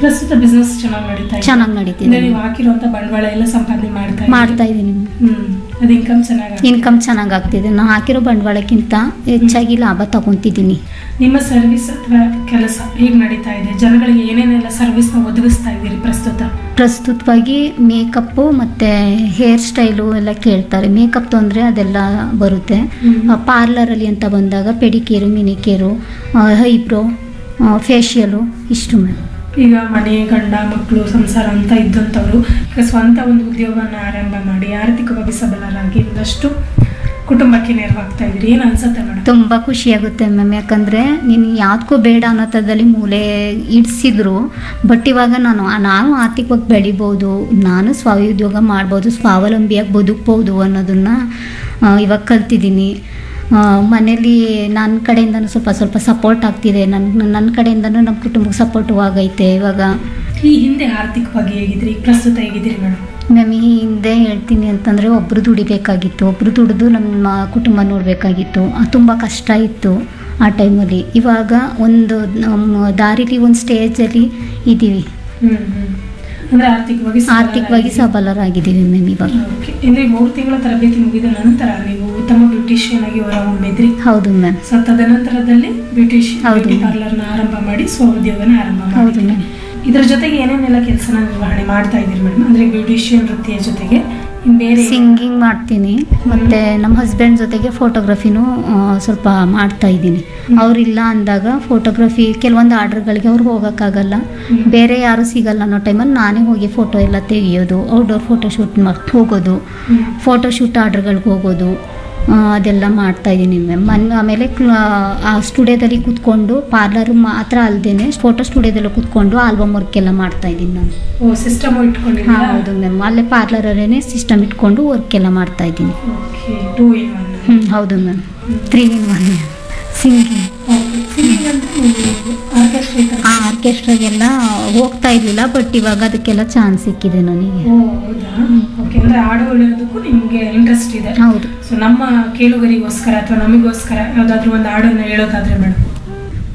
ಪ್ರಸ್ತುತ ಬಿಸ್ನೆಸ್ ಚೆನ್ನಾಗಿ ನಡೀತಾ ಇದೆ ಚೆನ್ನಾಗಿ ಅಂದ್ರೆ ನಡೀತಿದೆ ನೀವು ಹಾಕಿರುವಂತ ಬಂಡವಾಳ ಎಲ್ಲ ಸಂಪಾದನೆ ಮಾಡ್ತಾ ಇದ್ದೀರಿ. ಮಾಡ್ತಾ ಇದ್ದೀನಿ ಹ್ಮ್ ಅದು ಇನ್ಕಮ್ ಚೆನ್ನಾಗಿ ಇನ್ಕಮ್ ಚೆನ್ನಾಗಿ ಆಗ್ತಿದೆ ನಾನು ಹಾಕಿರೋ ಬಂಡವಾಳಕ್ಕಿಂತ ಹೆಚ್ಚಾಗಿ ಲಾಭ ತಗೊಂತಿದ್ದೀನಿ ನಿಮ್ಮ ಸರ್ವಿಸ್ ಅಥವಾ ಕೆಲಸ ಹೇಗೆ ನಡೀತಾ ಇದೆ ಜನಗಳಿಗೆ ಏನೇನೆಲ್ಲ ಸರ್ವಿಸ್ನ ಒದಗಿಸ್ತಾ ಇದ್ದೀರಿ ಪ್ರಸ್ತುತ ಪ್ರಸ್ತುತವಾಗಿ ಮೇಕಪ್ಪು ಮತ್ತು ಹೇರ್ ಸ್ಟೈಲು ಎಲ್ಲ ಕೇಳ್ತಾರೆ ಮೇಕಪ್ ತೊಂದರೆ ಅದೆಲ್ಲ ಬರುತ್ತೆ ಹ್ಮ್. ಪಾರ್ಲರಲ್ಲಿ ಅಂತ ಬಂದಾಗ ಪೆಡಿಕೇರು ಮಿನಿಕೇರು ಐಬ್ರೋ ಫೇಶಿಯಲು ಇಷ್ಟು ಮ್ಯಾಮ್ ಈಗ ಮನೆ ಗಂಡ ಮಕ್ಕಳು ಸಂಸಾರ ಅಂತ ಇದ್ದಂಥವ್ರು ಈಗ ಸ್ವಂತ ಒಂದು ಉದ್ಯೋಗವನ್ನು ಆರಂಭ ಮಾಡಿ ಆರ್ಥಿಕವಾಗಿ ಸಬಲರಾಗಿ ಒಂದಷ್ಟು ಕುಟುಂಬಕ್ಕೆ ನೆರವಾಗ್ತಾ ಇದ್ದೀರಿ ಏನು ಅನ್ಸುತ್ತೆ ಮೇಡಮ್ ತುಂಬ ಖುಷಿಯಾಗುತ್ತೆ ಮ್ಯಾಮ್ ಯಾಕಂದರೆ ನೀನು ಯಾವುದಕ್ಕೂ ಬೇಡ ಅನ್ನೋ ಥರದಲ್ಲಿ ಮೂಲೆ ಇಡಿಸಿದ್ರು ಬಟ್ ಇವಾಗ ನಾನು ನಾನು ಆರ್ಥಿಕವಾಗಿ ಬೆಳಿಬೋದು ನಾನು ಸ್ವಉದ್ಯೋಗ ಮಾಡ್ಬೋದು ಸ್ವಾವಲಂಬಿಯಾಗಿ ಬದುಕ್ಬೋದು ಅನ್ನೋದನ್ನು ಇವಾಗ ಕಲ್ತಿದ್ದೀನಿ ಮನೇಲಿ ನನ್ನ ಕಡೆಯಿಂದನೂ ಸ್ವಲ್ಪ ಸ್ವಲ್ಪ ಸಪೋರ್ಟ್ ಆಗ್ತಿದೆ ನನ್ನ ನನ್ನ ಕಡೆಯಿಂದನೂ ನಮ್ಮ ಕುಟುಂಬಕ್ಕೆ ಸಪೋರ್ಟು ಆಗೈತೆ ಇವಾಗ ಈ ಹಿಂದೆ ಆರ್ಥಿಕವಾಗಿ ಹೇಗಿದ್ರಿ ಈಗ ಪ್ರಸ್ತುತ ಹೇಗಿದ್ದೀರಿ ಮೇಡಮ್ ಮ್ಯಾಮ್ ಈ ಹಿಂದೆ ಹೇಳ್ತೀನಿ ಅಂತಂದರೆ ಒಬ್ಬರು ದುಡಿಬೇಕಾಗಿತ್ತು ಒಬ್ಬರು ದುಡಿದು ನಮ್ಮ ಕುಟುಂಬ ನೋಡಬೇಕಾಗಿತ್ತು ತುಂಬ ಕಷ್ಟ ಇತ್ತು ಆ ಟೈಮಲ್ಲಿ ಇವಾಗ ಒಂದು ನಮ್ಮ ದಾರಿಲಿ ಒಂದು ಸ್ಟೇಜಲ್ಲಿ ಇದ್ದೀವಿ ಹ್ಮ್ ಹ್ಮ್ ಅಂದ್ರೆ ಆರ್ಥಿಕವಾಗಿ ಆರ್ಥಿಕವಾಗಿ ಸಬಲರಾಗಿದ್ದೀವಿ ಮ್ಯಾಮ್ ಇವಾಗ ಓಕೆ ಅಂದ್ರೆ ಮೂರು ತಿಂಗಳ ತರಬೇತಿ ಮುಗಿದ ನಂತರ ನೀವು ಉತ್ತಮ ಬ್ಯೂಟಿಷಿಯನ್ ಆಗಿ ಹೊರಹೊಮ್ಮಿದ್ರಿ ಹೌದು ಮ್ಯಾಮ್ ಸೊ ತದನಂತರದಲ್ಲಿ ಬ್ಯೂಟಿಷಿಯನ್ ಹೌದು. ಬ್ಯೂಟಿ ಪಾರ್ಲರ್ನ ಆರಂಭ ಮಾಡಿ ಸ್ವಉದ್ಯೋಗನ ಆರಂಭ ಹೌದು ಮಾಡಿದ್ರಿ ಮ್ಯಾಮ್ ಇದ್ರ ಜೊತೆಗೆ ಏನೇನೆಲ್ಲ ಕೆಲಸನ ನಿರ್ವಹಣೆ ಮಾಡ್ತಾ ಇದ್ದೀರಿ ಮೇಡಮ್ ಅಂದ್ರೆ ಬ್ಯೂಟಿಷಿಯನ್ ವೃತ್ತಿಯ ಜೊತೆಗೆ ಇನ್ ಬೇರೆ ಸಿಂಗಿಂಗ್ ಮಾಡ್ತೀನಿ ಮತ್ತು ನಮ್ಮ ಹಸ್ಬೆಂಡ್ ಜೊತೆಗೆ ಫೋಟೋಗ್ರಫಿನೂ ಆ, ಸ್ವಲ್ಪ ಮಾಡ್ತಾ ಇದ್ದೀನಿ ಅವರಿಲ್ಲ ಅಂದಾಗ ಫೋಟೋಗ್ರಫಿ ಕೆಲವೊಂದು ಆರ್ಡ್ರ್ಗಳಿಗೆ ಅವ್ರು ಹೋಗೋಕ್ಕಾಗಲ್ಲ ಹ್ಮ್. ಬೇರೆ ಯಾರು ಸಿಗಲ್ಲ ಅನ್ನೋ ಟೈಮಲ್ಲಿ ನಾನೇ ಹೋಗಿ ಫೋಟೋ ಎಲ್ಲ ತೆಗಿಯೋದು ಔಟ್ಡೋರ್ ಫೋಟೋ ಶೂಟ್ ಮಾಡಿ ಹೋಗೋದು ಹ್ಮ್. ಫೋಟೋ ಶೂಟ್ ಆರ್ಡ್ರ್ಗಳಿಗೆ ಹೋಗೋದು ಆ, ಅದೆಲ್ಲ ಮಾಡ್ತಾ ಇದ್ದೀನಿ ಮ್ಯಾಮ್ ಮನ್ ಆಮೇಲೆ ಕ್ಲ- ಆ ಸ್ಟುಡಿಯೋದಲ್ಲಿ ಕೂತ್ಕೊಂಡು ಪಾರ್ಲರ್ ಮಾತ್ರ ಅಲ್ಲದೆ ಫೋಟೋ ಸ್ಟುಡಿಯೋದಲ್ಲೂ ಕೂತ್ಕೊಂಡು ಆಲ್ಬಮ್ ವರ್ಕ್ ಎಲ್ಲ ಮಾಡ್ತಾ ಇದ್ದೀನಿ ನಾನು ಓ ಸಿಸ್ಟಮ್ ಹಾಂ ಇಟ್ಕೊಂಡಿದ್ದೀರಾ ಹೌದು ಮ್ಯಾಮ್ ಅಲ್ಲೇ ಪಾರ್ಲರಲ್ಲೇ ಸಿಸ್ಟಮ್ ಇಟ್ಕೊಂಡು ವರ್ಕ್ ಎಲ್ಲ ಮಾಡ್ತಾ ಇದ್ದೀನಿ ಓಕೆ ಟೂ ಇನ್ ಒನ್ ಹ್ಞೂ ಹೌದು ma'am three in one singing singing ಅಂದ್ರೆ ನೀವು ಆರ್ಕೆಸ್ಟ್ರಾ ಈ ಥರ ಆ ಆರ್ಕೆಸ್ಟ್ರಾಗೆಲ್ಲ ಹೋಗ್ತಾ ಇರಲಿಲ್ಲ ಬಟ್ ಇವಾಗ ಅದಕ್ಕೆಲ್ಲ ಚಾನ್ಸ್ ಸಿಕ್ಕಿದೆ ನನಗೆ ಓ ಹೌದಾ ಓಕೆ ಅಂದ್ರೆ ಹಾಡು ಹೇಳೋದಕ್ಕೂ ನಿಮ್ಗೆ ಇಂಟ್ರೆಸ್ಟ್ ಇದೆ ಹೌದು ಸೊ ನಮ್ಮ ಕೇಳುಗರಿಗೋಸ್ಕರ ಅಥವಾ ನಮಗೋಸ್ಕರ ಯಾವ್ದಾದ್ರು ಒಂದು ಹಾಡನ್ನ ಹೇಳೋದಾದ್ರೆ ಮೇಡಮ್